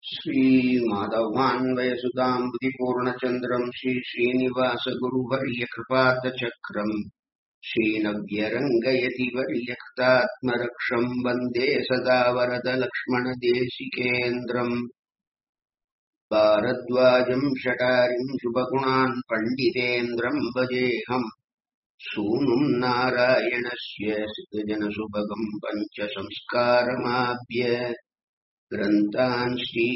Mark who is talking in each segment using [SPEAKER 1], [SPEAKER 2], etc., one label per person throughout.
[SPEAKER 1] श्रीमाधवान्वयसुताम्बुधिपूर्णचन्द्रम् श्रीश्रीनिवासगुरुवर्यकृपातचक्रम् श्रीनव्यरङ्गयतिवर्यकृतात्मरक्षम् वन्दे सदा वरदलक्ष्मणदेशिकेन्द्रम् भारद्वाजम् शटारिम् शुभगुणान् पण्डितेन्द्रम् भजेऽहम् सूनुम् नारायणस्य सिद्धजनसुभगम् पञ्चसंस्कारमाभ्य ग्रन्थान्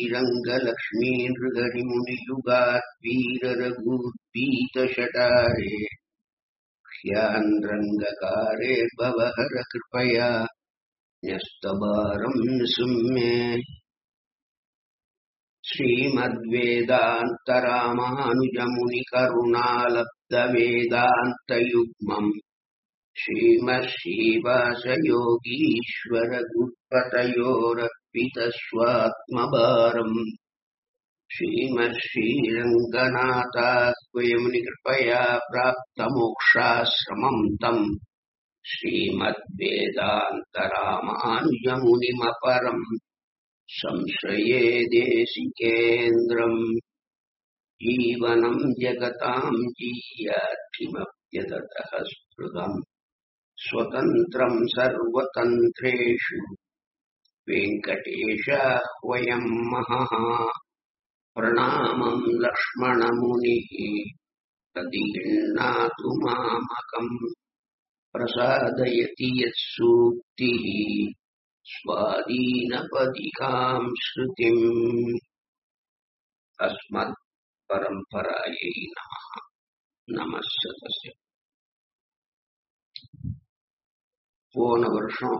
[SPEAKER 1] श्रीरङ्गलक्ष्मीनृगणिमुनियुगात् वीररघुपीतशटारे ह्यान् रङ्गकारे भवहर कृपया न्यस्तभारम् निसुम्ये श्रीमद्वेदान्तरामानुजमुनिकरुणालब्धवेदान्तयुग्मम् श्रीमश्रीवासयोगीश्वरगुरुपतयोरर्पितस्वात्मभारम् श्रीमश्रीरङ्गनाथाह्वयमुनिकृपया प्राप्तमोक्षाश्रमम् तम् श्रीमद्वेदान्तरामानुजमुनिमपरम् संश्रये देशिकेन्द्रम् जीवनम् जगताम् जीयात् किमप्यततः स्पृहम् स्वतन्त्रम् सर्वतन्त्रेषु वेङ्कटेशाह्वयम् महः प्रणामम् लक्ष्मणमुनिः प्रदिगृह्णातु मामकम् प्रसादयति यत्सूक्तिः स्वाधीनपदिकाम् श्रुतिम् अस्मत्परम्परायै नमः नमः सतस्य போன வருஷம்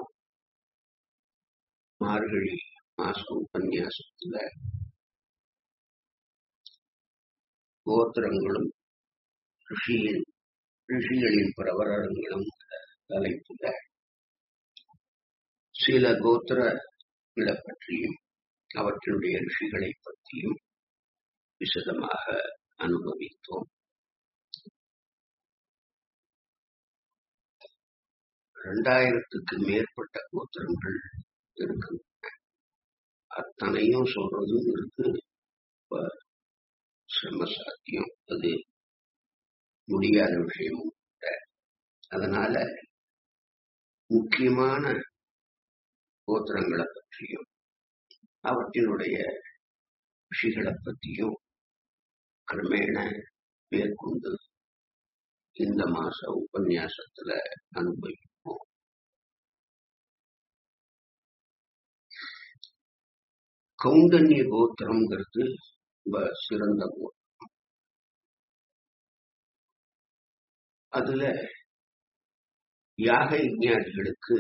[SPEAKER 1] மார்கழி மாசம் உபன்யாசத்துல கோத்திரங்களும் ரிஷியின் ரிஷிகளின் பிரவரங்களும் தலைப்புல சில கோத்திரங்களை பற்றியும் அவற்றினுடைய ரிஷிகளை பற்றியும் விசதமாக அனுபவித்தோம் இரண்டாயிரத்துக்கு மேற்பட்ட கோத்திரங்கள் இருக்கு அத்தனையும் சொல்றதும் இருக்கு சிரம சாத்தியம் அது முடியாத விஷயமும் அதனால முக்கியமான கோத்திரங்களை பற்றியும் அவற்றினுடைய ரிஷிகளை பற்றியும் கிரமேண மேற்கொண்டு இந்த மாச உபன்யாசத்துல அனுபவிப்போம் கௌண்டன்ய கோத்திரம்ங்கிறது ரொம்ப சிறந்த கோத்திரம் அதுல யாக யஜ்ஞாதிகளுக்கு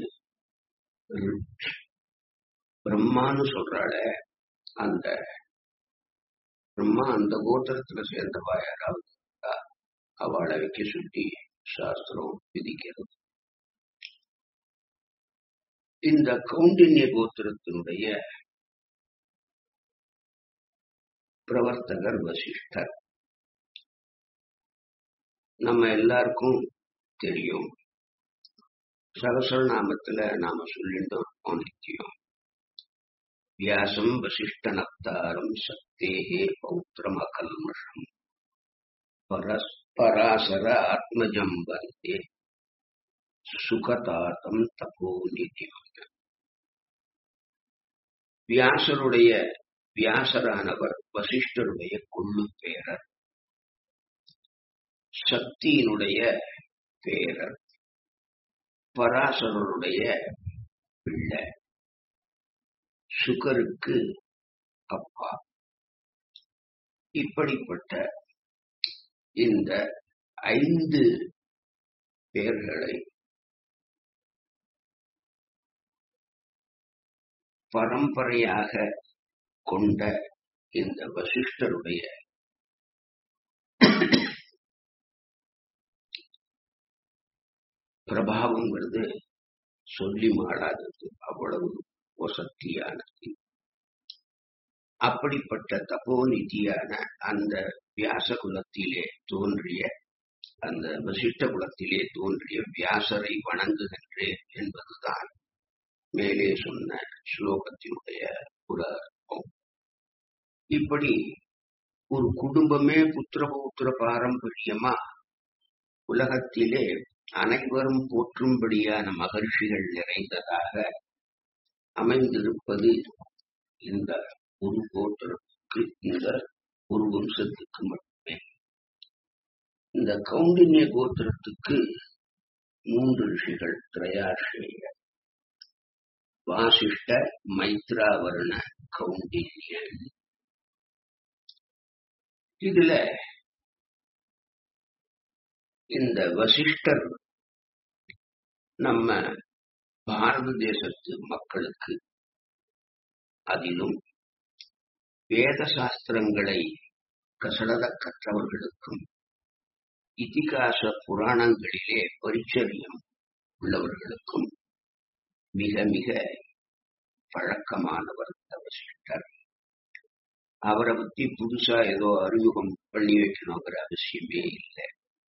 [SPEAKER 1] பிரம்மான்னு சொல்றாள அந்த பிரம்மா அந்த கோத்திரத்துல சேர்ந்தவா யாராவது அவளை வைக்க சுட்டி சாஸ்திரம் விதிக்கிறது இந்த கௌண்டின்ய கோத்திரத்தினுடைய பிரவர்த்தகர் வசிஷ்டர் நம்ம எல்லாருக்கும் தெரியும் சகசரநாமத்துல நாம சொல்லிட்டோம் நித்தியம் வியாசம் வசிஷ்ட நப்தாரம் சக்தேகே பௌத்திரம் அகல்மஷம் பராசர ஆத்மஜம் வந்தே சுகதாத்தம் தபோநிதி வியாசருடைய வியாசரானவர் வசிஷ்டருடைய கொள்ளு பேரர் சக்தியினுடைய பேரர் பராசரருடைய பிள்ளை சுகருக்கு அப்பா இப்படிப்பட்ட இந்த ஐந்து பேர்களை பரம்பரையாக கொண்ட இந்த வசிஷ்டருடைய பிரபாவங்கிறது சொல்லி மாடாதது அவ்வளவு வசத்தியானது அப்படிப்பட்ட தபோநிதியான அந்த வியாச குலத்திலே தோன்றிய அந்த வசிஷ்ட குலத்திலே தோன்றிய வியாசரை வணங்குகின்றேன் என்பதுதான் மேலே சொன்ன ஸ்லோகத்தினுடைய ஒரு அர்த்தம் இப்படி ஒரு குடும்பமே புத்திர பௌத்திர பாரம்பரியமா உலகத்திலே அனைவரும் போற்றும்படியான மகர்ஷிகள் நிறைந்ததாக அமைந்திருப்பது இந்த ஒரு கோத்திரத்துக்கு இந்த ஒரு வம்சத்துக்கு மட்டுமே இந்த கௌண்டின்ய கோத்திரத்துக்கு மூன்று ரிஷிகள் திரையாசிரிய வாசிஷ்ட மைத்ராவர்ண கௌண்டின்யன் இதுல இந்த வசிஷ்டர் நம்ம பாரத தேசத்து மக்களுக்கு அதிலும் வேத சாஸ்திரங்களை கசடத கற்றவர்களுக்கும் இதிகாச புராணங்களிலே பரிச்சரியம் உள்ளவர்களுக்கும் மிக மிக பழக்கமானவர் இந்த வசிஷ்டர் அவரை பத்தி புதுசா ஏதோ அறிமுகம் பண்ணி வைக்கணுங்கிற அவசியமே இல்லை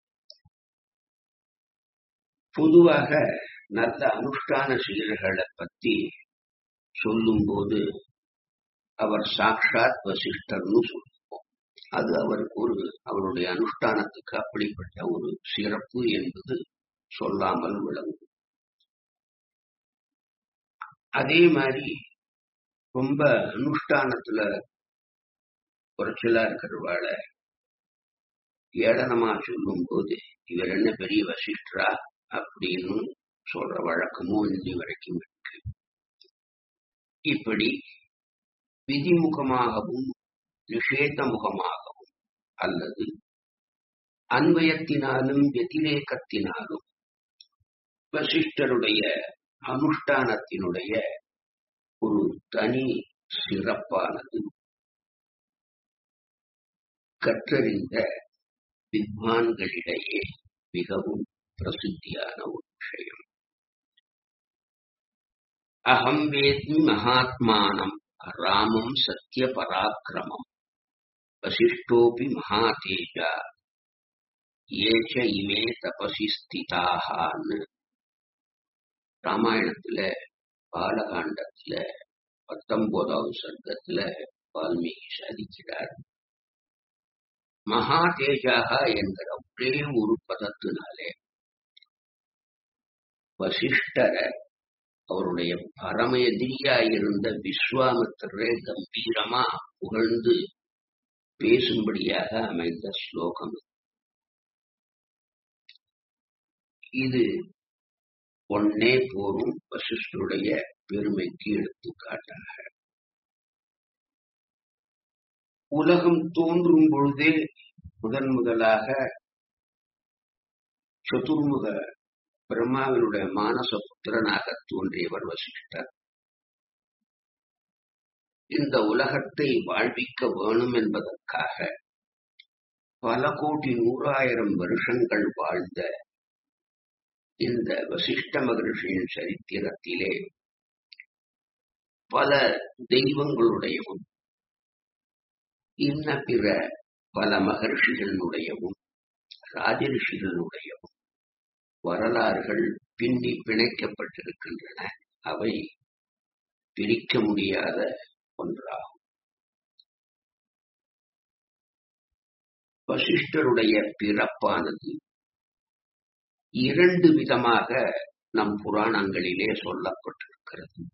[SPEAKER 1] பொதுவாக நல்ல அனுஷ்டான சீரர்களை பத்தி சொல்லும்போது அவர் சாக்ஷாத் வசிஷ்டர்னு சொல்லுவோம் அது அவருக்கு ஒரு அவருடைய அனுஷ்டானத்துக்கு அப்படிப்பட்ட ஒரு சிறப்பு என்பது சொல்லாமல் விளங்கும் அதே மாதிரி ரொம்ப அனுஷ்டானத்துல குறைச்சலா இருக்கிறவாள ஏளனமா சொல்லும் போது இவர் என்ன பெரிய வசிஷ்டரா அப்படின்னு சொல்ற வழக்கமும் இன்று வரைக்கும் இருக்கு இப்படி விதிமுகமாகவும் நிஷேத முகமாகவும் அல்லது அன்வயத்தினாலும் வெதிரேக்கத்தினாலும் வசிஷ்டருடைய அனுஷ்டானத்தினுடைய ஒரு தனி சிறப்பானது கற்றறிந்த வித்வான்களிடையே மிகவும் பிரசித்தியான ஒரு விஷயம் அகம் வேத்மி மகாத்மானம் ராமம் சத்திய பராக்கிரமம் வசிஷ்டோபி மகாதேஜா ஏச்ச இமே தபசி ஸ்திதாகான்னு ராமாயணத்துல பாலகாண்டத்துல பத்தொன்பதாவது சர்க்கத்துல வால்மீகி சாதிக்கிறார் மகா தேஜாக என்கிற ஒரே ஒரு பதத்தினாலே வசிஷ்டரை அவருடைய பரம எதிரியாயிருந்த விஸ்வாமித்திரரை கம்பீரமா புகழ்ந்து பேசும்படியாக அமைந்த ஸ்லோகம் இது ஒன்னே போரும் வசிஷ்டருடைய பெருமைக்கு எடுத்துக்காட்டாக உலகம் தோன்றும் பொழுதே முதன் முதலாக சதுர்முக பிரம்மாவினுடைய மானச புத்திரனாக தோன்றியவர் வசிஷ்டர் இந்த உலகத்தை வாழ்விக்க வேணும் என்பதற்காக பல கோடி நூறாயிரம் வருஷங்கள் வாழ்ந்த இந்த வசிஷ்ட மகர்ஷியின் சரித்திரத்திலே பல தெய்வங்களுடையவும் இன்ன பிற பல மகர்ஷிகளுடையவும் ராஜரிஷிகளுடையவும் வரலாறுகள் பின்னி பிணைக்கப்பட்டிருக்கின்றன அவை பிரிக்க முடியாத ஒன்றாகும் வசிஷ்டருடைய பிறப்பானது இரண்டு விதமாக நம் புராணங்களிலே சொல்லப்பட்டிருக்கிறது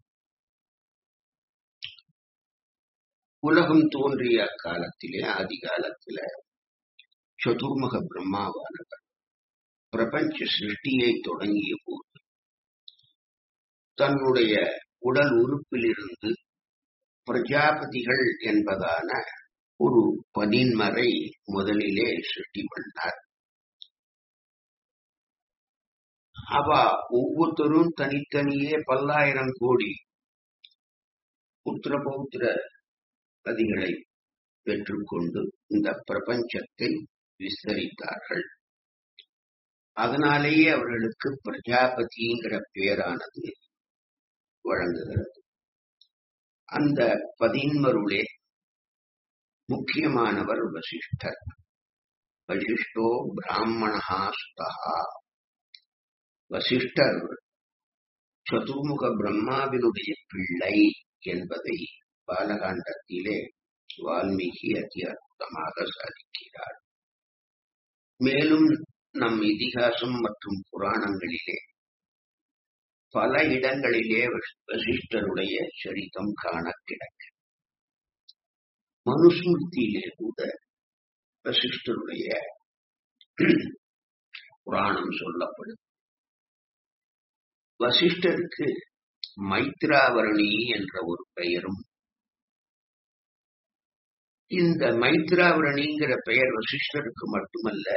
[SPEAKER 1] உலகம் தோன்றிய காலத்திலே ஆதி காலத்தில சதுர்முக பிரம்மாவானவர் பிரபஞ்ச சிருஷ்டியை தொடங்கிய போது தன்னுடைய உடல் உறுப்பிலிருந்து பிரஜாபதிகள் என்பதான ஒரு பதின்மறை முதலிலே சிருஷ்டி பண்ணார் அவ ஒவ்வொருத்தரும் தனித்தனியே பல்லாயிரம் கோடி புத்திர பௌத்திர பதிகளை பெற்றுக்கொண்டு இந்த பிரபஞ்சத்தை விஸ்தரித்தார்கள் அதனாலேயே அவர்களுக்கு பிரஜாபதிங்கிற பெயரானது வழங்குகிறது அந்த பதின்மருளே முக்கியமானவர் வசிஷ்டர் வசிஷ்டோ பிராமணா ஸ்தகா வசிஷ்டர் சதுர்முக பிரம்மாவினுடைய பிள்ளை என்பதை பாலகாண்டத்திலே வால்மீகி அதி அற்புதமாக சாதிக்கிறார் மேலும் நம் இதிகாசம் மற்றும் புராணங்களிலே பல இடங்களிலே வசிஷ்டருடைய சரிதம் காண கிடக்கு மனுஸ்மிருதியிலே கூட வசிஷ்டருடைய புராணம் சொல்லப்படுது வசிஷ்டருக்கு மைத்ராவரணி என்ற ஒரு பெயரும் இந்த மைத்ராவரணிங்கிற பெயர் வசிஷ்டருக்கு மட்டுமல்ல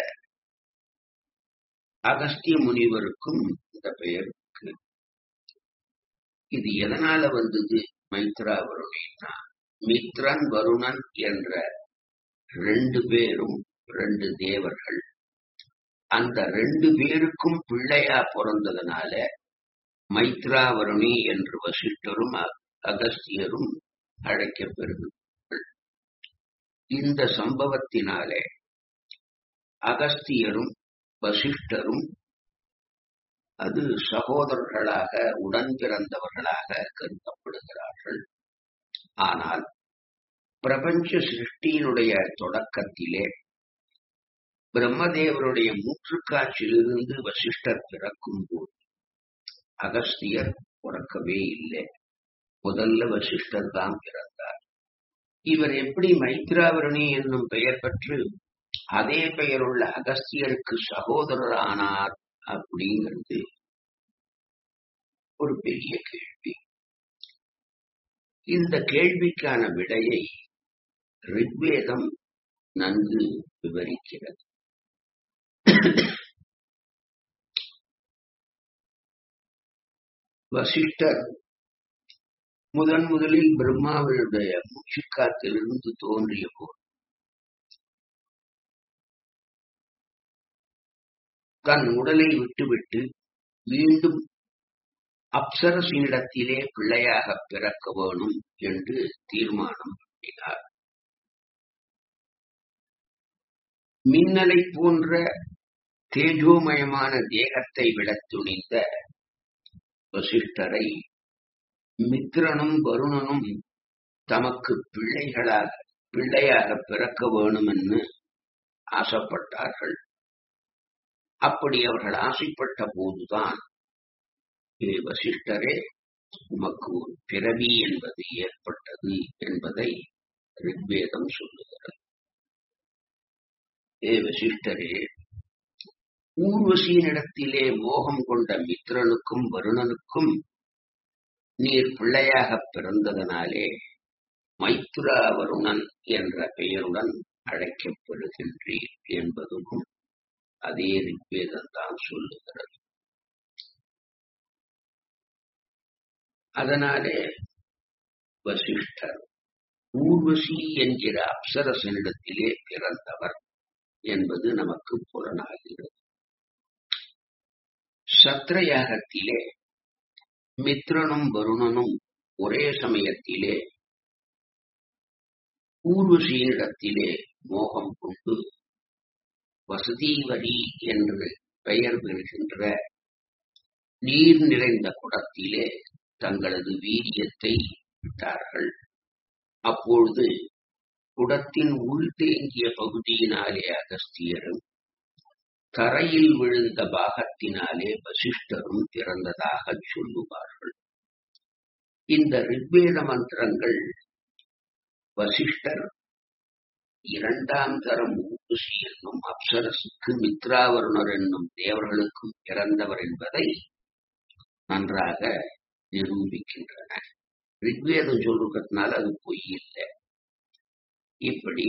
[SPEAKER 1] அகஸ்திய முனிவருக்கும் இந்த பெயர் இருக்கு இது எதனால வந்தது மைத்ராவருணின்னா மித்ரன் வருணன் என்ற ரெண்டு பேரும் ரெண்டு தேவர்கள் அந்த ரெண்டு பேருக்கும் பிள்ளையா பிறந்ததுனால மைத்ராவருணி என்று வசிஷ்டரும் அகஸ்தியரும் அழைக்கப்பெறுகிறார்கள் இந்த சம்பவத்தினாலே அகஸ்தியரும் வசிஷ்டரும் அது சகோதரர்களாக உடன் பிறந்தவர்களாக கருதப்படுகிறார்கள் ஆனால் பிரபஞ்ச சிருஷ்டியினுடைய தொடக்கத்திலே பிரம்மதேவருடைய மூற்றுக்காட்சியிலிருந்து வசிஷ்டர் பிறக்கும் போது அகஸ்தியர் பிறக்கவே இல்லை முதல்ல வசிஷ்டர் தான் பிறந்தார் இவர் எப்படி மைத்ராவரணி என்னும் பெயர் பெற்று அதே பெயருள்ள அகஸ்தியருக்கு சகோதரர் ஆனார் அப்படிங்கிறது ஒரு பெரிய கேள்வி இந்த கேள்விக்கான விடையை ரிக்வேதம் நன்கு விவரிக்கிறது வசிஷ்டர் முதன் முதலில் பிரம்மாவுடைய மூச்சுக்காத்திலிருந்து தோன்றிய போது தன் உடலை விட்டுவிட்டு மீண்டும் அப்சரசினிடத்திலே பிள்ளையாக பிறக்க வேணும் என்று தீர்மானம் பண்ணினார் மின்னலை போன்ற தேஜோமயமான தேகத்தை விட துணிந்த வசிஷ்டரை மித்ரனும் வருணனும் தமக்கு பிள்ளைகளாக பிள்ளையாக பிறக்க வேணுமென்னு ஆசைப்பட்டார்கள் அப்படி அவர்கள் ஆசைப்பட்ட போதுதான் ஏ வசிஷ்டரே உமக்கு ஒரு பிறவி என்பது ஏற்பட்டது என்பதை ரிக்வேதம் சொல்லுகிறது ஏ வசிஷ்டரே ஊர்வசியினிடத்திலே மோகம் கொண்ட மித்ரனுக்கும் வருணனுக்கும் நீர் பிள்ளையாக பிறந்ததனாலே மைத்ரா வருணன் என்ற பெயருடன் அழைக்கப்படுகின்றீர் என்பதும் அதே ரிக்வேதம் தான் சொல்லுகிறது அதனாலே வசிஷ்டர் ஊர்வசி என்கிற அப்சரசனிடத்திலே பிறந்தவர் என்பது நமக்கு புலனாகிறது சத்ரயாகத்திலே மித்ரனும் வருணனும் ஒரே சமயத்திலே ஊர்வசியினிடத்திலே மோகம் கொண்டு வசதீவரி என்று பெயர் பெறுகின்ற நீர் நிறைந்த குடத்திலே தங்களது வீரியத்தை விட்டார்கள் அப்பொழுது குடத்தின் உள் தேங்கிய பகுதியினாலே அகஸ்தியரும் தரையில் விழுந்த பாகத்தினாலே வசிஷ்டரும் பிறந்ததாக சொல்லுவார்கள் இந்த ரிக்வேத மந்திரங்கள் வசிஷ்டர் இரண்டாம் தரம் ஊசி என்னும் அப்சரசுக்கு மித்ராவருணர் என்னும் தேவர்களுக்கும் பிறந்தவர் என்பதை நன்றாக நிரூபிக்கின்றன ரிக்வேதம் சொல்றதுனால அது பொய் இல்லை இப்படி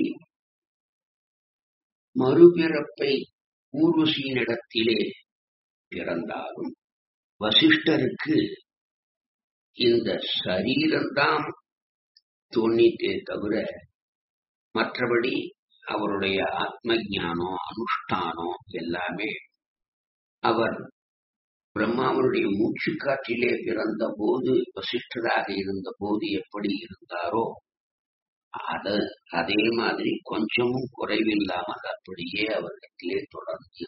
[SPEAKER 1] மறுபிறப்பை ஊர்வசியினிடத்திலே பிறந்தாலும் வசிஷ்டருக்கு இந்த சரீரம்தான் தோணிட்டே தவிர மற்றபடி அவருடைய ஆத்ம ஞானம் அனுஷ்டானம் எல்லாமே அவர் பிரம்மாவனுடைய மூச்சுக்காற்றிலே பிறந்த போது வசிஷ்டராக இருந்த போது எப்படி இருந்தாரோ அத அதே மாதிரி கொஞ்சமும் குறைவில்லாமல் அப்படியே அவரிடத்திலே தொடர்ந்து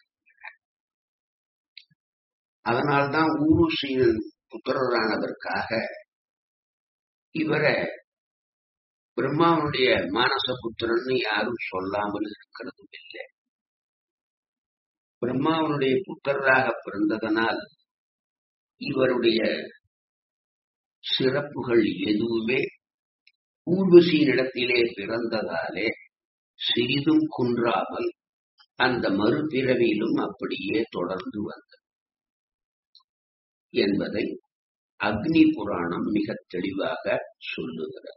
[SPEAKER 1] அதனால்தான் ஊருசியின் புத்திரரானதற்காக இவரை பிரம்மாவுடைய மானச புத்திரன்னு யாரும் சொல்லாமல் இருக்கிறதும் இல்லை பிரம்மாவனுடைய புத்திரராக பிறந்ததனால் இவருடைய சிறப்புகள் எதுவுமே ஊர்வசியினிடத்திலே பிறந்ததாலே சிறிதும் குன்றாமல் அந்த மறுபிறவியிலும் அப்படியே தொடர்ந்து வந்தது என்பதை அக்னி புராணம் மிக தெளிவாக சொல்லுகிறது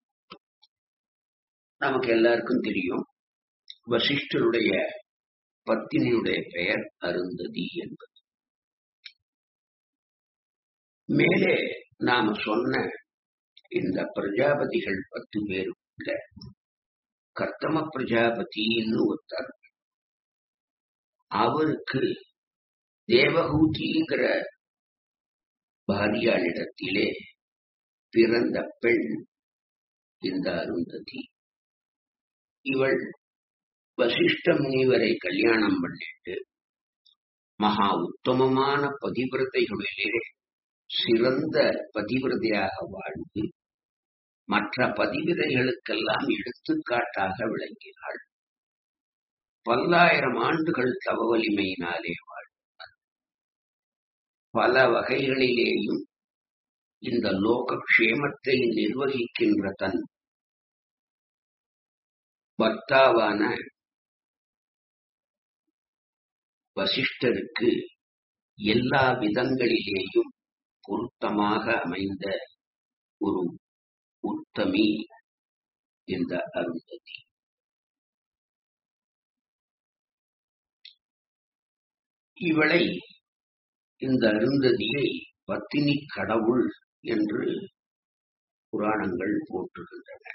[SPEAKER 1] நமக்கு எல்லாருக்கும் தெரியும் வசிஷ்டருடைய பத்தினியுடைய பெயர் அருந்ததி என்பது மேலே நாம சொன்ன இந்த பிரஜாபதிகள் பத்து பேருக்குள்ள கர்த்தம பிரஜாபதினு ஒருத்தர் அவருக்கு தேவகூதிங்கிற பாரியாளிடத்திலே பிறந்த பெண் இந்த அருந்ததி இவள் வசிஷ்ட முனிவரை கல்யாணம் பண்ணிட்டு மகா உத்தமமான பதிவிரதைகளிலே சிறந்த பதிவிரதையாக வாழ்ந்து மற்ற பதிவிதைகளுக்கெல்லாம் எடுத்துக்காட்டாக விளங்கினாள் பல்லாயிரம் ஆண்டுகள் தவ வலிமையினாலே வாழ்ந்தார் பல வகைகளிலேயும் இந்த லோக க்ஷேமத்தை நிர்வகிக்கின்ற தன் பர்த்தாவான வசிஷ்டருக்கு எல்லா விதங்களிலேயும் பொருத்தமாக அமைந்த ஒரு உத்தமி இந்த அருந்ததி இவளை இந்த அருந்ததியை பத்தினி கடவுள் என்று புராணங்கள் போற்றுகின்றன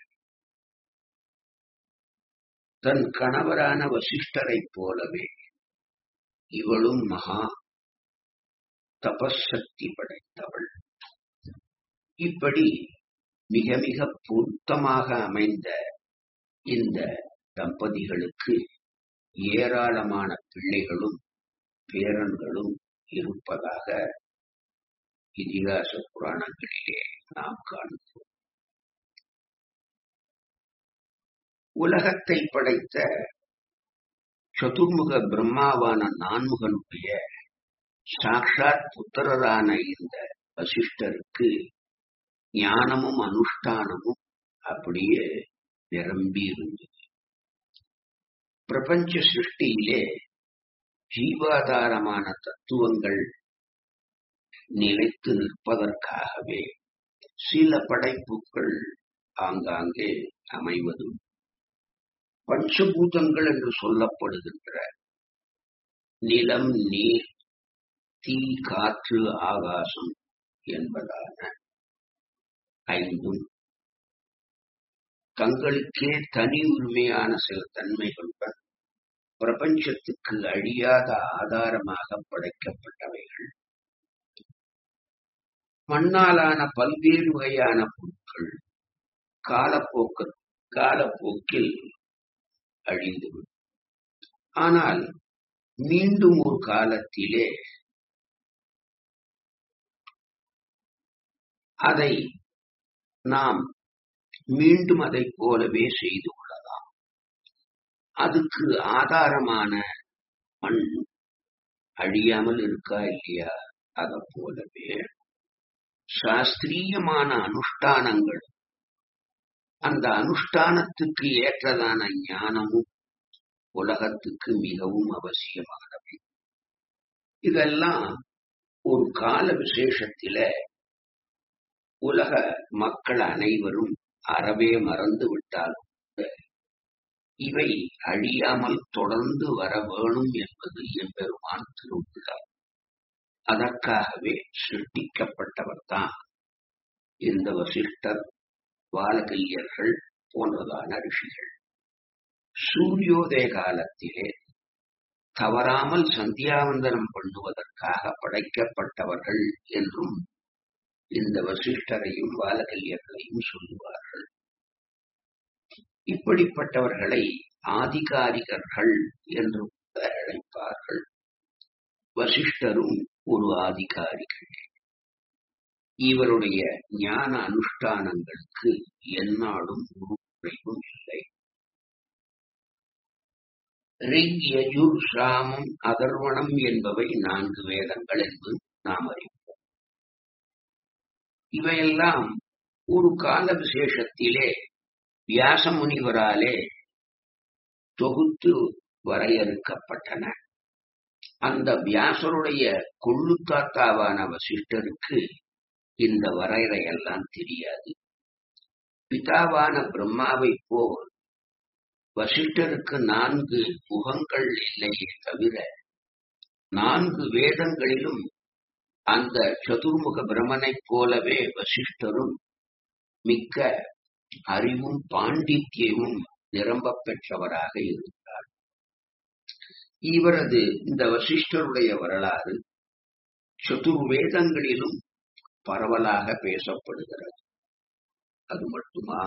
[SPEAKER 1] தன் கணவரான வசிஷ்டரைப் போலவே இவளும் மகா தபசக்தி படைத்தவள் இப்படி மிக மிக பொருத்தமாக அமைந்த இந்த தம்பதிகளுக்கு ஏராளமான பிள்ளைகளும் பேரன்களும் இருப்பதாக இதிகாச புராணங்களிலே நாம் காண்கிறோம் உலகத்தை படைத்த சதுர்முக பிரம்மாவான நான்முகனுடைய சாட்சாத் புத்திரரான இந்த வசிஷ்டருக்கு ஞானமும் அனுஷ்டானமும் அப்படியே நிரம்பி இருந்தது பிரபஞ்ச சிருஷ்டியிலே ஜீவாதாரமான தத்துவங்கள் நிலைத்து நிற்பதற்காகவே சில படைப்புகள் ஆங்காங்கே அமைவதும் பஞ்சபூதங்கள் என்று சொல்லப்படுகின்ற நிலம் நீர் தீ காற்று ஆகாசம் என்பதான ஐந்தும் தங்களுக்கே தனி உரிமையான சில தன்மைகளுடன் பிரபஞ்சத்துக்கு அழியாத ஆதாரமாக படைக்கப்பட்டவைகள் மண்ணாலான பல்வேறு வகையான பொருட்கள் காலப்போக்கு காலப்போக்கில் அழிந்துவிடும் ஆனால் மீண்டும் ஒரு காலத்திலே அதை நாம் மீண்டும் அதை போலவே செய்து கொள்ளலாம் அதுக்கு ஆதாரமான மண் அழியாமல் இருக்கா இல்லையா அதை போலவே சாஸ்திரியமான அனுஷ்டானங்கள் அந்த அனுஷ்டானத்துக்கு ஏற்றதான ஞானமும் உலகத்துக்கு மிகவும் அவசியமானவை இதெல்லாம் ஒரு கால விசேஷத்தில உலக மக்கள் அனைவரும் அறவே மறந்து விட்டாலும் இவை அழியாமல் தொடர்ந்து வர வேணும் என்பது எம்பெருமான் திருவிழா அதற்காகவே சிருஷ்டிக்கப்பட்டவர் தான் இந்த வசிஷ்டர் பாலகல்யர்கள் போன்றதான ரிஷிகள் சூரியோதய காலத்திலே தவறாமல் சந்தியாவந்தனம் பண்ணுவதற்காக படைக்கப்பட்டவர்கள் என்றும் இந்த வசிஷ்டரையும் பாலகல்யர்களையும் சொல்லுவார்கள் இப்படிப்பட்டவர்களை ஆதிகாரிகர்கள் என்று அழைப்பார்கள் வசிஷ்டரும் ஒரு ஆதிகாரிகள் இவருடைய ஞான அனுஷ்டானங்களுக்கு எந்நாளும் ஒரு குறைவும் இல்லை ரிக் யஜுர் சாமம் அதர்வணம் என்பவை நான்கு வேதங்கள் என்று நாம் அறிவோம் இவையெல்லாம் ஒரு கால விசேஷத்திலே வியாச முனிவராலே தொகுத்து வரையறுக்கப்பட்டன அந்த வியாசருடைய கொள்ளுத்தாத்தாவான வசிஷ்டருக்கு இந்த வரையறையெல்லாம் தெரியாது பிதாவான பிரம்மாவை போல் வசிஷ்டருக்கு நான்கு முகங்கள் இல்லையே தவிர நான்கு வேதங்களிலும் அந்த சதுர்முக பிரமனைப் போலவே வசிஷ்டரும் மிக்க அறிவும் பாண்டித்யமும் நிரம்ப பெற்றவராக இருந்தார் இவரது இந்த வசிஷ்டருடைய வரலாறு சதுர்வேதங்களிலும் பரவலாக பேசப்படுகிறது அது மட்டுமா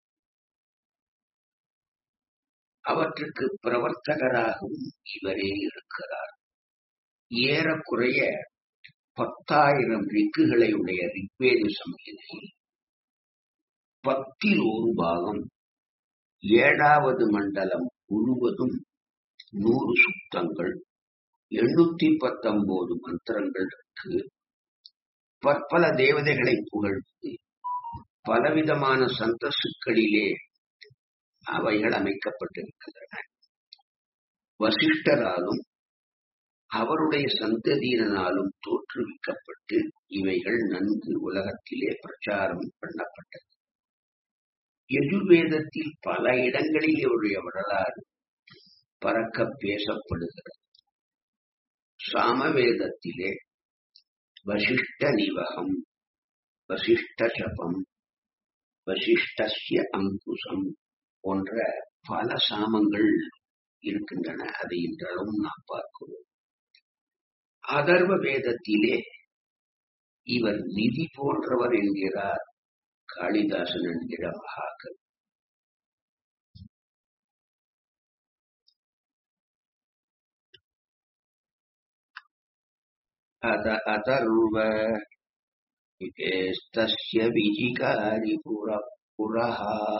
[SPEAKER 1] அவற்றுக்கு பிரவர்த்தகராகவும் இவரே இருக்கிறார் ஏறக்குறைய பத்தாயிரம் ரிக்குகளை உடைய ரிக்வேத சமயத்தில் பத்தில் ஒரு பாகம் ஏழாவது மண்டலம் முழுவதும் நூறு சுத்தங்கள் எண்ணூத்தி பத்தொன்பது மந்திரங்கள் இருக்கு பற்பல தேவதைகளை புகழ்ந்து பலவிதமான சந்தசுக்களிலே அவைகள் அமைக்கப்பட்டிருக்கின்றன வசிஷ்டராலும் அவருடைய சந்ததியினாலும் தோற்றுவிக்கப்பட்டு இவைகள் நன்கு உலகத்திலே பிரச்சாரம் பண்ணப்பட்டது எஜுர்வேதத்தில் பல இடங்களில் இவருடைய வரலாறு பறக்க பேசப்படுகிறது சாமவேதத்திலே வசிஷ்ட நிவகம் வசிஷ்ட சபம் வசிஷ்டஸ்ய அங்குசம் போன்ற பல சாமங்கள் இருக்கின்றன அதை இன்றளவும் நாம் பார்க்கிறோம் அதர்வ வேதத்திலே இவர் நிதி போன்றவர் என்கிறார் காளிதாசன் என்கிற மகாகவி अत अतर्व इतेस्तस्य विजिकारि पुर पुरः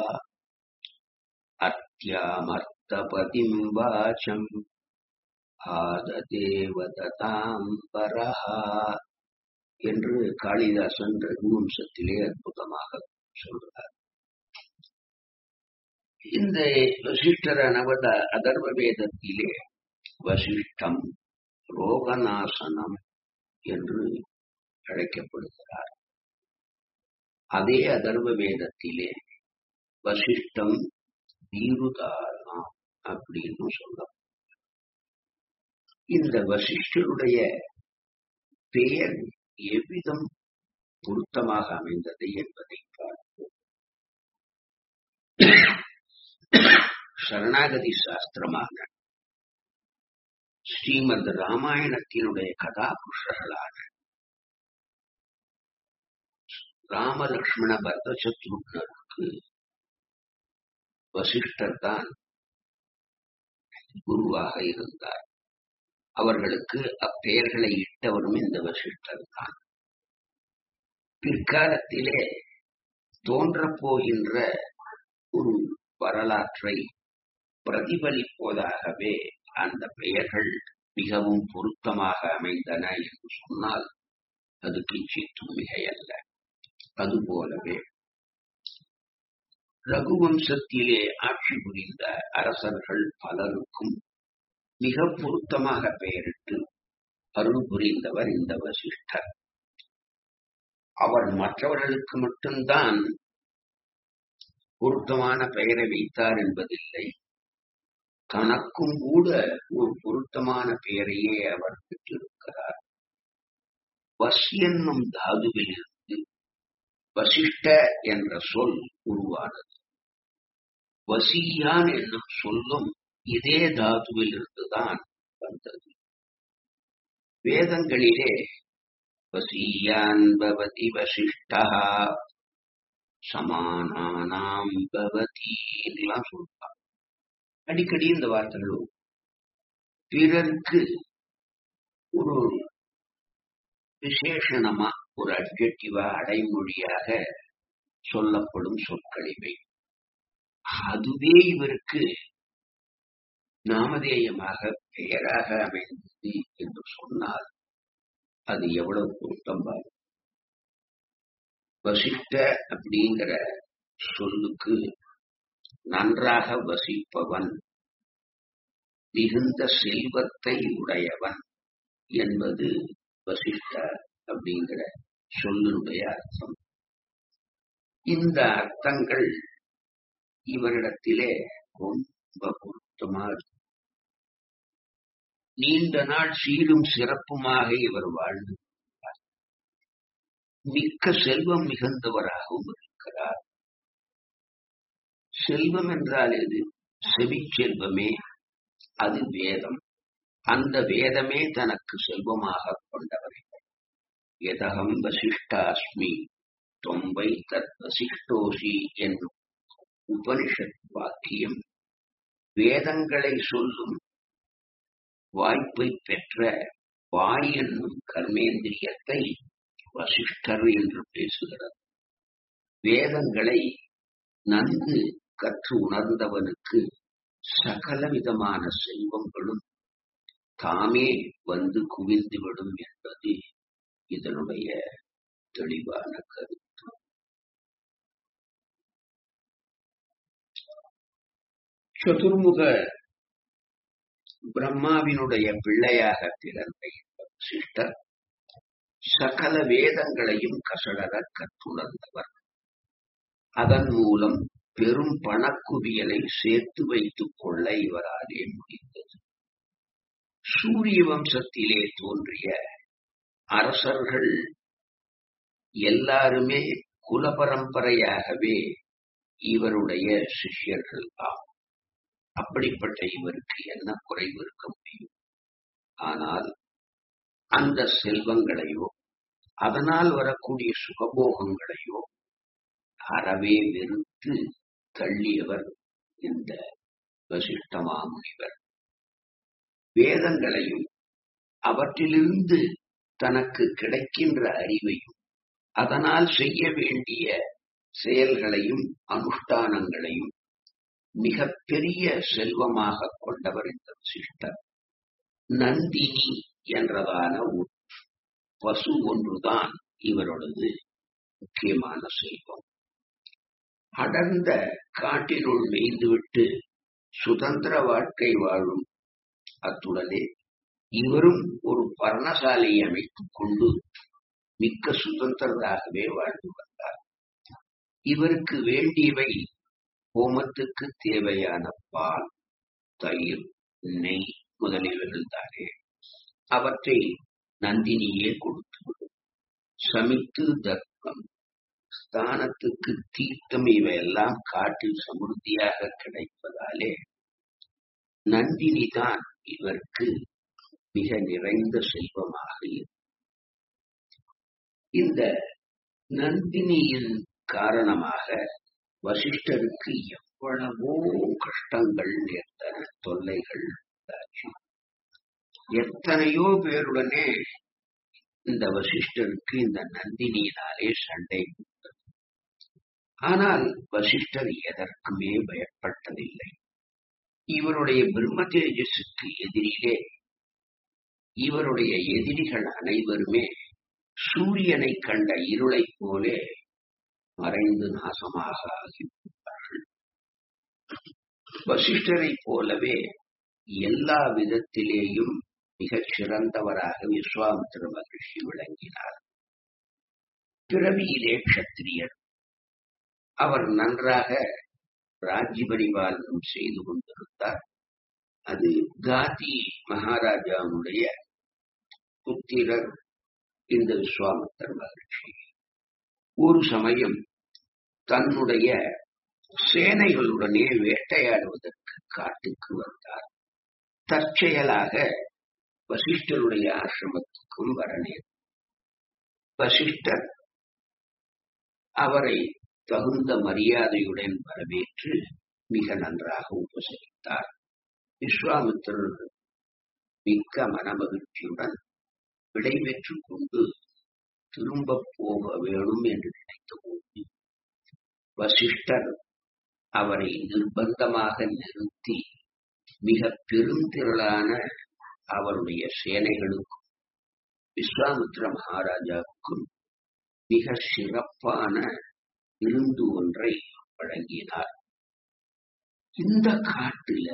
[SPEAKER 1] अत्यामर्तपतिम् वाचम् ஆததேவ ததாம்பரஹ என்று காளிதாசன் ரகுவம்சத்திலே அற்புதமாக சொல்றார் இந்த வசிஷ்டர நவத அதர்வ வேதத்திலே வசிஷ்டம் ரோகநாசனம் என்று அழைக்கப்படுகிறார் அதே அதர்வ வேதத்திலே வசிஷ்டம் வீருதானா அப்படின்னு சொல்ல இந்த வசிஷ்டருடைய பெயர் எவ்விதம் பொருத்தமாக அமைந்தது என்பதை பார்ப்போம் சரணாகதி சாஸ்திரமான ஸ்ரீமத் ராமாயணத்தினுடைய கதாபுருஷர்களான ராமலக்ஷ்மண பரத சத்ருக்னருக்கு வசிஷ்டர் தான் குருவாக இருந்தார் அவர்களுக்கு அப்பெயர்களை இட்டவரும் இந்த வசிஷ்டர் தான் பிற்காலத்திலே தோன்றப் போகின்ற ஒரு வரலாற்றை பிரதிபலிப்பதாகவே அந்த பெயர்கள் மிகவும் பொருத்தமாக அமைந்தன என்று சொன்னால் அது கிஞ்சித்தும் மிகையல்ல அதுபோலவே ரகுவம்சத்திலே ஆட்சி புரிந்த அரசர்கள் பலருக்கும் மிக பொருத்தமாக பெயரிட்டு அருள் புரிந்தவர் இந்த வசிஷ்டர் அவர் மற்றவர்களுக்கு மட்டும்தான் பொருத்தமான பெயரை வைத்தார் என்பதில்லை தனக்கும் கூட ஒரு பொருத்தமான பெயரையே அவர் பெற்றிருக்கிறார் வஸ் என்னும் தாதுவிலிருந்து வசிஷ்ட என்ற சொல் உருவானது வசியான் என்னும் சொல்லும் இதே தாதுவில் இருந்துதான் வந்தது வேதங்களிலே வசியான் பவதி வசிஷ்டா சமானானாம் பவதி எல்லாம் சொல்றாங்க அடிக்கடி இந்த வார்த்தைகளும் பிறருக்கு ஒரு விசேஷணமா ஒரு அட்ஜெக்டிவா அடைமொழியாக சொல்லப்படும் சொற்களிவை அதுவே இவருக்கு நாமதேயமாக பெயராக அமைந்தது என்று சொன்னால் அது எவ்வளவு பொருத்தம் பாரு வசிஷ்ட அப்படிங்கிற சொல்லுக்கு நன்றாக வசிப்பவன் மிகுந்த செல்வத்தை உடையவன் என்பது வசிஷ்ட அப்படிங்கிற சொல்லினுடைய அர்த்தம் இந்த அர்த்தங்கள் இவரிடத்திலே ரொம்ப பொருத்தமா இருக்கு நீண்ட நாள் சீரும் சிறப்புமாக இவர் வாழ்ந்து மிக்க செல்வம் மிகுந்தவராகவும் இருக்கிறார் செல்வம் என்றால் எது செவி செல்வமே அது வேதம் அந்த வேதமே தனக்கு செல்வமாக கொண்டவர் எதகம் வசிஷ்டாஸ்மி தொம்பை தத் வசிஷ்டோசி என்னும் உபனிஷத் வாக்கியம் வேதங்களை சொல்லும் வாய்ப்பை பெற்ற வாய் என்னும் கர்மேந்திரியத்தை வசிஷ்டர் என்று பேசுகிறது வேதங்களை நன்கு கற்று உணர்ந்தவனுக்கு சகல விதமான செல்வங்களும் தாமே வந்து குவிந்துவிடும் என்பது இதனுடைய தெளிவான கருத்து சதுர்முக பிரம்மாவினுடைய பிள்ளையாக பிறந்த இந்த வசிஷ்டர் சகல வேதங்களையும் கசடர கற்றுணர்ந்தவர் அதன் மூலம் பெரும் பணக்குவியலை சேர்த்து வைத்துக் கொள்ள இவராலே முடிந்தது சூரிய வம்சத்திலே தோன்றிய அரசர்கள் எல்லாருமே குல பரம்பரையாகவே இவருடைய சிஷ்யர்கள் ஆம் அப்படிப்பட்ட இவருக்கு என்ன குறைவு இருக்க முடியும் ஆனால் அந்த செல்வங்களையோ அதனால் வரக்கூடிய சுகபோகங்களையோ அறவே வெறுத்து தள்ளியவர் இந்த வசிஷ்டமாமுனிவர் வேதங்களையும் அவற்றிலிருந்து தனக்கு கிடைக்கின்ற அறிவையும் அதனால் செய்ய வேண்டிய செயல்களையும் அனுஷ்டானங்களையும் மிக பெரிய செல்வமாக கொண்டவர் இந்த வசிஷ்டர் நந்தினி என்றதான ஒரு பசு ஒன்றுதான் இவரது முக்கியமான செல்வம் அடர்ந்த காட்டினுள் மேய்ந்துவிட்டு சுதந்திர வாழ்க்கை வாழும் அத்துடனே இவரும் ஒரு பர்ணசாலையை அமைத்துக் கொண்டு மிக்க சுதந்திரராகவே வாழ்ந்து வந்தார் இவருக்கு வேண்டியவை ஹோமத்துக்கு தேவையான பால் தயிர் நெய் முதலியவர்கள் தானே அவற்றை நந்தினியே கொடுத்துவிடும் சமித்து தர்ப்பம் ஸ்தானத்துக்கு தீர்த்தம் இவையெல்லாம் காட்டில் சமுர்த்தியாக கிடைப்பதாலே நந்தினி தான் இவருக்கு மிக நிறைந்த செல்வமாக இந்த நந்தினியின் காரணமாக வசிஷ்டருக்கு எவ்வளவோ கஷ்டங்கள் நேர்ந்தன தொல்லைகள் உண்டாச்சு எத்தனையோ பேருடனே இந்த வசிஷ்டருக்கு இந்த நந்தினியினாலே சண்டை ஆனால் வசிஷ்டர் எதற்குமே பயப்பட்டதில்லை இவருடைய பிரம்ம தேஜஸுக்கு எதிரிலே இவருடைய எதிரிகள் அனைவருமே சூரியனை கண்ட இருளைப் போலே மறைந்து நாசமாக ஆகிவிட்டார்கள் வசிஷ்டரைப் போலவே எல்லா விதத்திலேயும் மிகச் சிறந்தவராக விஸ்வாமித்திர மகிழ்ச்சி விளங்கினார் பிறவியிலே க்ஷத்திரியர் அவர் நன்றாக ராஜ்ய பரிபாலனம் செய்து கொண்டிருந்தார் அது காதி மகாராஜாவுடைய புத்திரர் இந்த விஸ்வாமித்தர் மகிழ்ச்சி ஒரு சமயம் தன்னுடைய சேனைகளுடனே வேட்டையாடுவதற்கு காட்டுக்கு வந்தார் தற்செயலாக வசிஷ்டருடைய ஆசிரமத்துக்கும் வர வசிஷ்டர் அவரை தகுந்த மரியாதையுடன் வரவேற்று மிக நன்றாக உபசரித்தார் விஸ்வாமித்திரர் மிக்க மனமகிழ்ச்சியுடன் விடைபெற்றுக் கொண்டு திரும்ப போக வேணும் என்று நினைத்தபோது வசிஷ்டர் அவரை நிர்பந்தமாக நிறுத்தி மிக பெருந்திரளான அவருடைய சேனைகளுக்கும் விஸ்வாமித்ர மகாராஜாவுக்கும் மிக சிறப்பான விருந்து ஒன்றை வழங்கினார் இந்த காட்டுல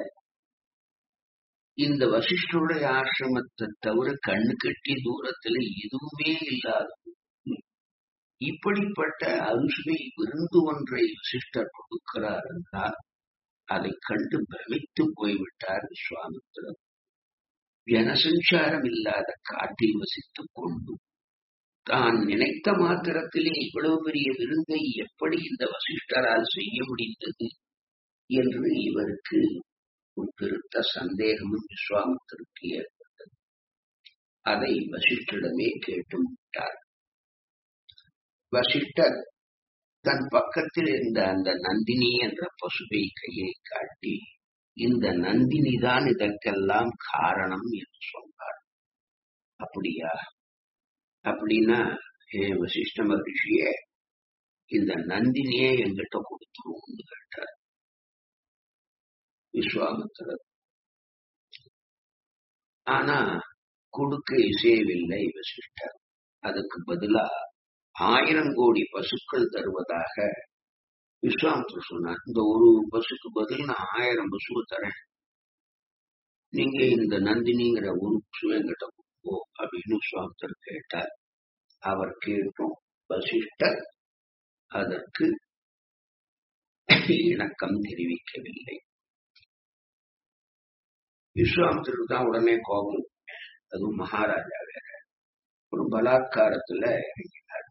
[SPEAKER 1] இந்த வசிஷ்டருடைய ஆசிரமத்தை தவிர கண்ணு கட்டி தூரத்துல எதுவுமே இல்லாத இப்படிப்பட்ட அறுசுவை விருந்து ஒன்றை வசிஷ்டர் கொடுக்கிறார் என்றால் அதை கண்டு பிரமித்து போய்விட்டார் விஸ்வாமித்திரர் ஜனசஞ்சாரம் இல்லாத காட்டில் வசித்துக் கொண்டு தான் நினைத்த மாத்திரத்திலே இவ்வளவு பெரிய விருந்தை எப்படி இந்த வசிஷ்டரால் செய்ய முடிந்தது என்று இவருக்கு ஒரு பெருத்த சந்தேகமும் விஸ்வாமித்திற்கு ஏற்பட்டது அதை வசிஷ்டரிடமே கேட்டு விட்டார் வசிஷ்டர் தன் பக்கத்தில் இருந்த அந்த நந்தினி என்ற பசுவை கையை காட்டி இந்த நந்தினி தான் இதற்கெல்லாம் காரணம் என்று சொன்னார் அப்படியா அப்படின்னா ஏ வசிஷ்ட மகிழ்ச்சியே இந்த நந்தினியே எங்கிட்ட கொடுத்துருவோம்னு கேட்டார் விஸ்வாமித்திரர் ஆனா கொடுக்க இசையவில்லை வசிஷ்டர் அதுக்கு பதிலா ஆயிரம் கோடி பசுக்கள் தருவதாக விஸ்வாமித்திரர் சொன்னார் இந்த ஒரு பசுக்கு பதில் நான் ஆயிரம் பசுவை தரேன் நீங்க இந்த நந்தினிங்கிற ஒரு பசுவை என்கிட்ட கொடுப்போ அப்படின்னு விஸ்வாமித்தர் கேட்டார் அவர் கேட்டும் வசிஷ்டர் அதற்கு இணக்கம் தெரிவிக்கவில்லை விஸ்வாமித்தருக்கு தான் உடனே கோபம் அதுவும் மகாராஜா வேற ஒரு பலாத்காரத்துல இறங்கினார்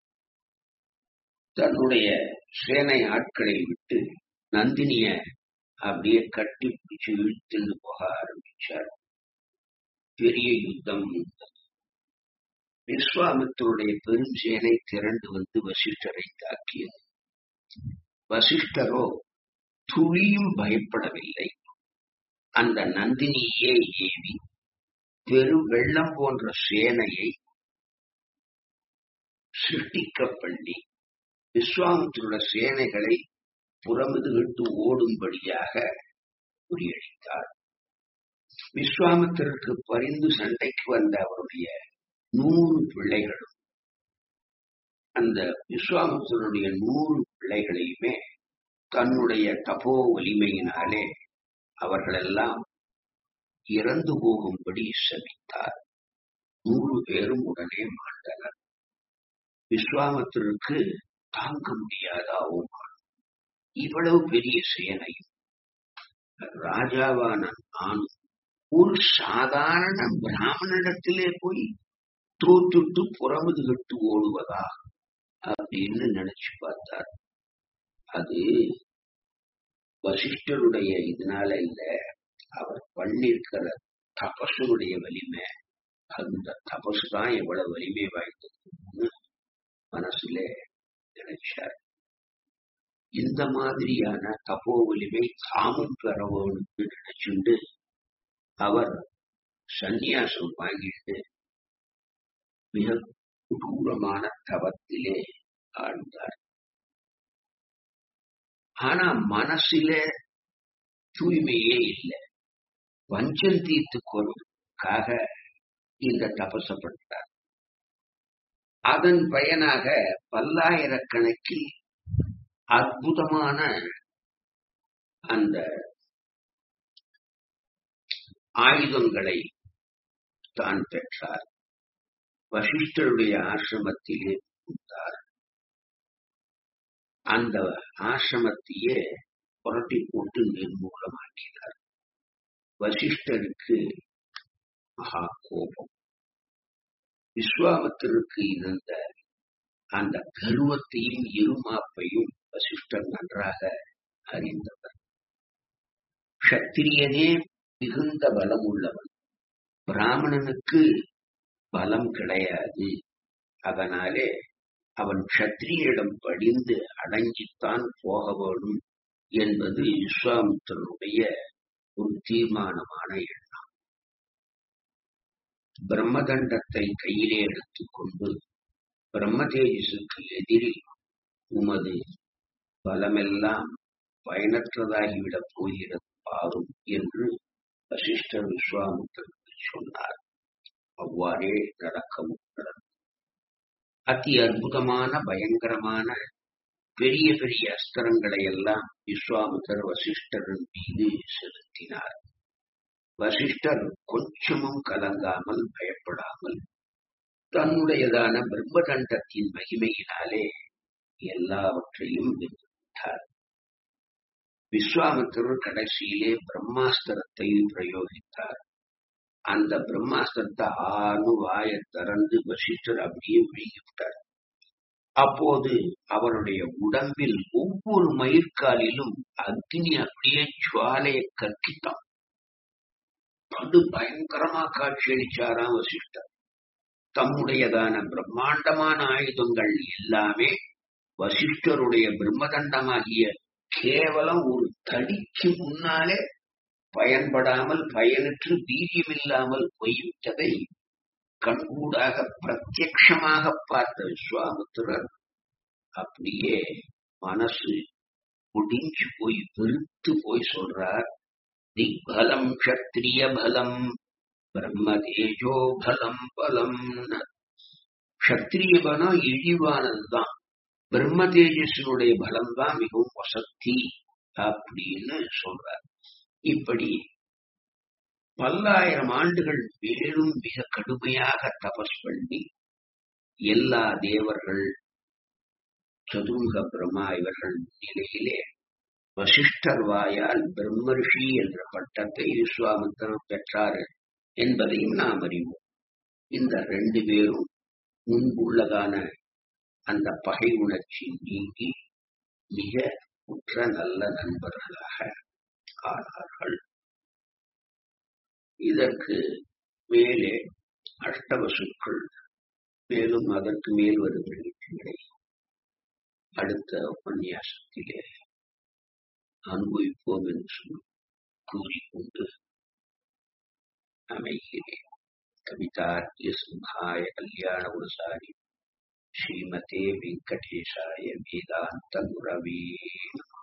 [SPEAKER 1] தன்னுடைய சேனை ஆட்களை விட்டு நந்தினிய அப்படியே கட்டி பிடிச்சு இழுத்துன்னு போக ஆரம்பிச்சார் பெரிய யுத்தம் விஸ்வாமித்தருடைய பெரும் சேனை திரண்டு வந்து வசிஷ்டரை தாக்கியது வசிஷ்டரோ துளியும் பயப்படவில்லை அந்த நந்தினியே ஏவி பெரும் வெள்ளம் போன்ற சேனையை சிருஷ்டிக்க பண்ணி விஸ்வாமித்திரோட சேனைகளை புறமுது விட்டு ஓடும்படியாக முறியடித்தார் விஸ்வாமித்திரருக்கு பரிந்து சண்டைக்கு வந்த அவருடைய நூறு பிள்ளைகளும் அந்த விஸ்வாமித்திரனுடைய நூறு பிள்ளைகளையுமே தன்னுடைய தபோ வலிமையினாலே அவர்களெல்லாம் இறந்து போகும்படி சபித்தார் நூறு பேரும் உடனே மாண்டனர் விஸ்வாமித்திரருக்கு தாங்க முடியாத அவமானம் இவ்வளவு பெரிய சேனையும் ராஜாவான நானும் ஒரு சாதாரண பிராமணிடத்திலே போய் தோத்துட்டு புறமுது கட்டு ஓடுவதா அப்படின்னு நினைச்சு பார்த்தார் அது வசிஷ்டருடைய இதனால இல்ல அவர் பண்ணிருக்கிற தபசுடைய வலிமை அந்த தபசு தான் எவ்வளவு வலிமை வாய்ந்ததுன்னு மனசுல நினைச்சார் இந்த மாதிரியான தபோ வலிமை தாமும் பெற வேணும்னு நினைச்சுண்டு அவர் சந்நியாசம் வாங்கிட்டு மிக கொடூரமான தவத்திலே ஆழ்ந்தார் ஆனா மனசில தூய்மையே இல்லை வஞ்சம் தீர்த்து கொள்வதற்காக இந்த தபசப்பட்டார் அதன் பயனாக பல்லாயிரக்கணக்கில் அற்புதமான அந்த ஆயுதங்களை தான் பெற்றார் வசிஷ்டருடைய ஆசிரமத்திலே புகுந்தார் அந்த ஆசிரமத்தையே புரட்டி போட்டு நிர்மூலமாக்கினார் வசிஷ்டருக்கு மகா கோபம் விஸ்வாமத்திற்கு இருந்த அந்த கருவத்தையும் இருமாப்பையும் வசிஷ்டர் நன்றாக அறிந்தவர் கத்திரியனே மிகுந்த பலம் உள்ளவன் பிராமணனுக்கு பலம் கிடையாது அதனாலே அவன் கத்திரியிடம் படிந்து அடங்கித்தான் போக வேணும் என்பது விஸ்வாமித்தனுடைய ஒரு தீர்மானமான எண்ணம் பிரம்மதண்டத்தை கையிலே எடுத்துக்கொண்டு பிரம்ம தேஜஸுக்கு எதிரில் உமது பலமெல்லாம் பயனற்றதாகிவிடப் போகிறது பாரும் என்று வசிஷ்டர் விஸ்வாமித்திரருக்கு சொன்னார் அவ்வாறே நடக்கவும் நடந்தது அதி அற்புதமான பயங்கரமான பெரிய பெரிய அஸ்திரங்களை எல்லாம் விஸ்வாமித்தர் வசிஷ்டரின் மீது செலுத்தினார் வசிஷ்டர் கொஞ்சமும் கலங்காமல் பயப்படாமல் தன்னுடையதான பிரம்மதண்டத்தின் மகிமையினாலே எல்லாவற்றையும் வென்றார் விஸ்வாமித்திரர் கடைசியிலே பிரம்மாஸ்திரத்தை பிரயோகித்தார் அந்த பிரம்மாஸ்திரத்தை ஆணு வாய திறந்து வசிஷ்டர் அப்படியே விழுங்கிவிட்டார் அப்போது அவருடைய உடம்பில் ஒவ்வொரு மயிர்காலிலும் அக்னி அப்படியே ஜுவாலையை கற்கித்தான் அது பயங்கரமா காட்சியளிச்சாராம் வசிஷ்டர் தம்முடையதான பிரம்மாண்டமான ஆயுதங்கள் எல்லாமே வசிஷ்டருடைய பிரம்மதண்டமாகிய கேவலம் ஒரு தடிக்கு முன்னாலே பயன்படாமல் பயனற்று வீரியமில்லாமல் போய்விட்டதை கண்கூடாக பிரத்யக்ஷமாக பார்த்த விஸ்வாமித்திரர் அப்படியே மனசு முடிஞ்சு போய் வெறுத்து போய் சொல்றார் திக்பலம் க்ஷத்ரிய பலம் பிரம்ம தேஜோ பலம் பலம் க்ஷத்ரிய பலம் இழிவானதுதான் பிரம்ம தேஜஸினுடைய பலம் தான் மிகவும் வசத்தி அப்படின்னு சொல்றார் இப்படி பல்லாயிரம் ஆண்டுகள் மேலும் மிக கடுமையாக தபஸ் பண்ணி எல்லா தேவர்கள் சதுர்முக பிரம்மா இவர்கள் நிலையிலே வசிஷ்டர் வாயால் பிரம்மர்ஷி என்ற பட்டத்தை விஸ்வாமித்திரர் பெற்றார் என்பதையும் நாம் அறிவோம் இந்த ரெண்டு பேரும் முன்புள்ளதான அந்த பகை உணர்ச்சி நீங்கி மிக உற்ற நல்ல நண்பர்களாக ஆனார்கள் இதற்கு மேலே அஷ்டவசுக்கள் மேலும் அதற்கு மேல் வருகின்றன அடுத்த உபன்யாசத்திலே அனுபவிப்போம் என்று கூறிக்கொண்டு அமைகிறேன் கவிதார்த்திய சிம்ஹாய கல்யாண உரசாரி ஸ்ரீமதே வெங்கடேஷாய வேதாந்த குரவே நமः